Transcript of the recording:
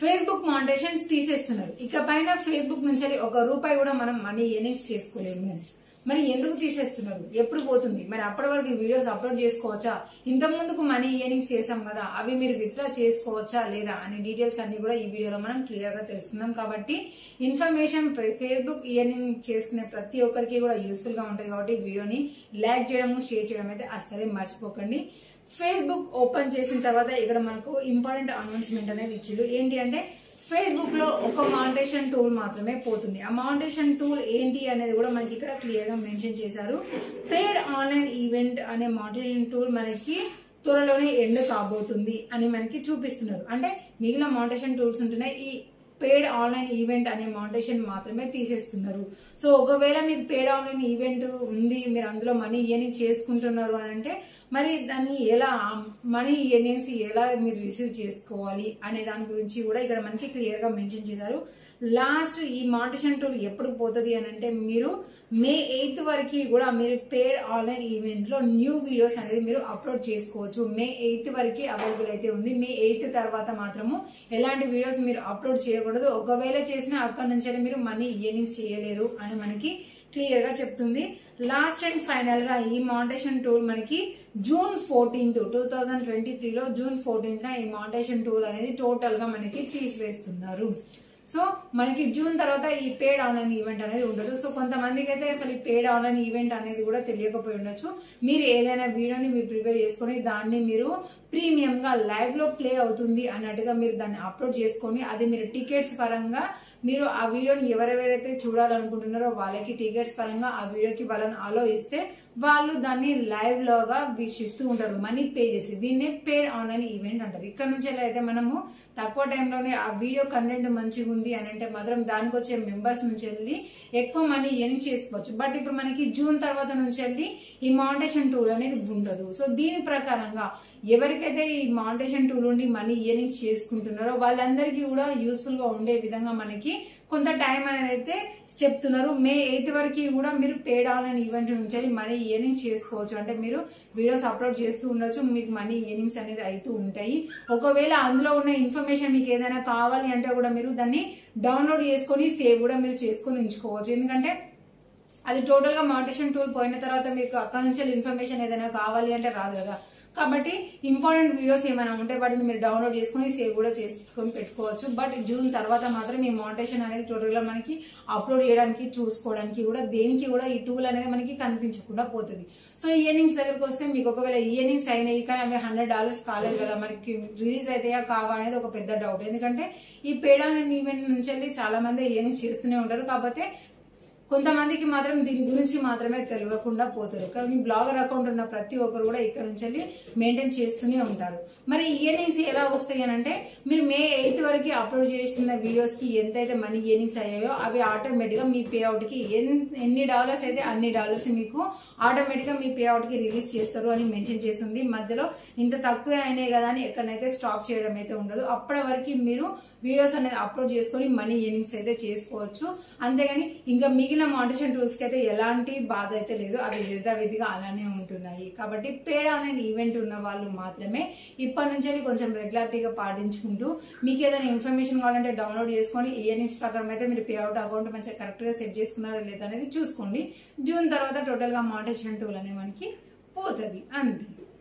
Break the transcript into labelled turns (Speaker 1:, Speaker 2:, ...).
Speaker 1: Facebook మానిటేషన్ తీసేస్తున్నారు ఇక పైన ఫేస్బుక్ నుంచి ఒక రూపాయి కూడా మనం మనీ ఎర్నింగ్స్ చేసుకోలేము మరి ఎందుకు తీసేస్తున్నారు ఎప్పుడు పోతుంది మరి అప్పటి వరకు ఈ వీడియోస్ అప్లోడ్ చేసుకోవచ్చా ఇంత ముందుకు మనీ ఎర్నింగ్స్ చేసాం కదా అవి మీరు విత్డ్రా చేసుకోవచ్చా లేదా అనే డీటెయిల్స్ అన్ని కూడా ఈ వీడియోలో మనం క్లియర్ గా తెలుసుకుందాం కాబట్టి ఇన్ఫర్మేషన్ ఫేస్బుక్ ఇయర్నింగ్ చేసుకునే ప్రతి ఒక్కరికి కూడా యూస్ఫుల్ గా ఉంటుంది కాబట్టి ఈ వీడియోని లైక్ చేయడము షేర్ చేయడం అయితే అస్సలే మర్చిపోకండి ఫేస్బుక్ ఓపెన్ చేసిన తర్వాత ఇక్కడ మనకు ఇంపార్టెంట్ అనౌన్స్మెంట్ అనేది ఇచ్చిండు ఏంటి అంటే ఫేస్బుక్ లో ఒక మానిటేషన్ టూల్ మాత్రమే పోతుంది ఆ మానిటేషన్ టూల్ ఏంటి అనేది కూడా మనకి ఇక్కడ క్లియర్ గా మెన్షన్ చేశారు పెయిడ్ ఆన్లైన్ ఈవెంట్ అనే మానిటేషన్ టూల్ మనకి త్వరలోనే ఎండ్ కాబోతుంది అని మనకి చూపిస్తున్నారు అంటే మిగిలిన మానిటేషన్ టూల్స్ ఉంటున్నాయి ఈ పేడ్ ఆన్లైన్ ఈవెంట్ అనే మానిటేషన్ మాత్రమే తీసేస్తున్నారు సో ఒకవేళ మీకు పేడ్ ఆన్లైన్ ఈవెంట్ ఉంది మీరు అందులో మనీ ఇయర్నింగ్ చేసుకుంటున్నారు అని అంటే మరి దాన్ని ఎలా మనీ ఇయర్నింగ్స్ ఎలా మీరు రిసీవ్ చేసుకోవాలి అనే దాని గురించి కూడా ఇక్కడ మనకి క్లియర్ గా మెన్షన్ చేశారు లాస్ట్ ఈ మానిటేషన్ టూల్ ఎప్పుడు పోతుంది అని అంటే మీరు మే ఎయిత్ వరకు కూడా మీరు పేడ్ ఆన్లైన్ ఈవెంట్ లో న్యూ వీడియోస్ అనేది మీరు అప్లోడ్ చేసుకోవచ్చు మే ఎయిత్ వరకు అవైలబుల్ అయితే ఉంది మే ఎయిత్ తర్వాత మాత్రము ఎలాంటి వీడియోస్ మీరు అప్లోడ్ చేయకూడదు ఒకవేళ చేసినా అక్కడ నుంచి మీరు మనీ ఇయర్నింగ్స్ చేయలేరు అని మనకి క్లియర్ గా చెప్తుంది లాస్ట్ అండ్ ఫైనల్ గా ఈ మానిటేషన్ టూల్ మనకి June fourteenth two thousand twenty త్రీలో జూన్ ఫోర్టీన్త్ ఈ మానిటేషన్ టూల్ అనేది టోటల్ గా మనకి తీసివేస్తున్నారు సో మనకి జూన్ తర్వాత ఈ పేడ్ ఆన్లైన్ ఈవెంట్ అనేది ఉండదు సో కొంతమందికి అయితే అసలు ఈ పేడ్ ఆన్లైన్ ఈవెంట్ అనేది కూడా తెలియకపోయి ఉండొచ్చు మీరు ఏదైనా వీడియోని మీరు ప్రిపేర్ చేసుకొని దాన్ని మీరు ప్రీమియం గా లైవ్ లో ప్లే అవుతుంది అన్నట్టుగా మీరు దాన్ని అప్లోడ్ చేసుకొని అది మీరు టికెట్స్ పరంగా మీరు ఆ వీడియోని ఎవరెవరైతే చూడాలనుకుంటున్నారో వాళ్ళకి టికెట్స్ పరంగా ఆ వీడియోకి వాళ్ళని అలో ఇస్తే వాళ్ళు దాన్ని లైవ్ లోగా వీక్షిస్తూ ఉంటారు మనీ పే చేసి దీన్నే పేడ్ ఆన్లైన్ ఈవెంట్ అంటారు ఇక్కడ నుంచి ఎలా అయితే మనము తక్కువ టైంలోనే ఆ వీడియో కంటెంట్ మంచిగా ఉంది అని అంటే మాత్రం దానికి వచ్చే మెంబర్స్ నుంచి వెళ్ళి ఎక్కువ మనీ ఎర్న్ చేసుకోవచ్చు బట్ ఇప్పుడు మనకి జూన్ తర్వాత నుంచి వెళ్ళి ఈ మానిటేషన్ టూల్ అనేది ఉండదు సో దీని ప్రకారంగా ఎవరికైతే ఈ మానిటేషన్ టూల్ ఉండి మనీ ఎర్నింగ్స్ చేసుకుంటున్నారో వాళ్ళందరికీ కూడా యూస్ఫుల్ గా ఉండే విధంగా మనకి కొంత టైం అనేది అయితే చెప్తున్నారు మే ఎయిత్ వరకు కూడా మీరు పేడ్ ఆన్లైన్ ఈవెంట్ నుంచి మనీ ఎర్నింగ్స్ చేసుకోవచ్చు అంటే మీరు వీడియోస్ అప్లోడ్ చేస్తూ ఉండొచ్చు మీకు మనీ ఎర్నింగ్స్ అనేది అవుతూ ఉంటాయి ఒకవేళ అందులో ఉన్న ఇన్ఫర్మేషన్ మీకు ఏదైనా కావాలి అంటే కూడా మీరు దాన్ని డౌన్లోడ్ చేసుకొని సేవ్ కూడా మీరు చేసుకొని ఉంచుకోవచ్చు ఎందుకంటే అది టోటల్ గా మానిటేషన్ టూల్ పోయిన తర్వాత మీకు అక్కడ నుంచి ఇన్ఫర్మేషన్ ఏదైనా కావాలి అంటే రాదు కదా కాబట్టి ఇంపార్టెంట్ వీడియోస్ ఏమైనా ఉంటే వాటిని మీరు డౌన్లోడ్ చేసుకుని సేవ్ కూడా చేసుకొని పెట్టుకోవచ్చు బట్ జూన్ తర్వాత మాత్రం ఈ మానిటేషన్ అనేది టోటల్ గా మనకి అప్లోడ్ చేయడానికి చూసుకోవడానికి కూడా దేనికి కూడా ఈ టూల్ అనేది మనకి కనిపించకుండా పోతుంది సో ఇయర్నింగ్స్ దగ్గరకు వస్తే మీకు ఒకవేళ ఇయర్నింగ్స్ అయినాయి కానీ అవి హండ్రెడ్ డాలర్స్ కాలేదు కదా మనకి రిలీజ్ అయితే కావా అనేది ఒక పెద్ద డౌట్ ఎందుకంటే ఈ పేడాన్ ఈవెంట్ నుంచి వెళ్ళి చాలా మంది ఇయర్నింగ్స్ చేస్తూనే ఉంటారు కాకపోతే కొంతమందికి మాత్రం దీని గురించి మాత్రమే తెలియకుండా పోతారు కానీ బ్లాగర్ అకౌంట్ ఉన్న ప్రతి ఒక్కరు కూడా ఇక్కడ నుంచి వెళ్ళి మెయింటైన్ చేస్తూనే ఉంటారు మరి ఇయర్నింగ్స్ ఎలా వస్తాయి అని అంటే మీరు మే ఎయిత్ వరకు అప్లోడ్ చేస్తున్న వీడియోస్ కి ఎంతైతే మనీ ఇయర్నింగ్స్ అయ్యాయో అవి ఆటోమేటిక్ గా మీ పే అవుట్ కి ఎన్ని డాలర్స్ అయితే అన్ని డాలర్స్ మీకు ఆటోమేటిక్ గా మీ పే అవుట్ కి రిలీజ్ చేస్తారు అని మెన్షన్ చేస్తుంది మధ్యలో ఇంత తక్కువే అయినాయి కదా అని ఎక్కడైతే స్టాప్ చేయడం అయితే ఉండదు అప్పటి వరకు మీరు వీడియోస్ అనేది అప్లోడ్ చేసుకొని మనీ ఎర్నింగ్స్ అయితే చేసుకోవచ్చు అంతేగాని ఇంకా మిగిలిన మానిటేషన్ టూల్స్ కి అయితే ఎలాంటి బాధ అయితే లేదు అవి యథావిధిగా అలానే ఉంటున్నాయి కాబట్టి పేడ్ ఆన్లైన్ ఈవెంట్ ఉన్న వాళ్ళు మాత్రమే ఇప్పటి నుంచి కొంచెం రెగ్యులారిటీగా పాటించుకుంటూ మీకు ఏదైనా ఇన్ఫర్మేషన్ కావాలంటే డౌన్లోడ్ చేసుకొని ఇయర్నింగ్స్ ప్రకారం అయితే మీరు పే అవుట్ అకౌంట్ మంచిగా కరెక్ట్ గా సెట్ చేసుకున్నారా లేదా అనేది చూసుకోండి జూన్ తర్వాత టోటల్ గా మానిటేషన్ టూల్ అనే మనకి పోతుంది అంతే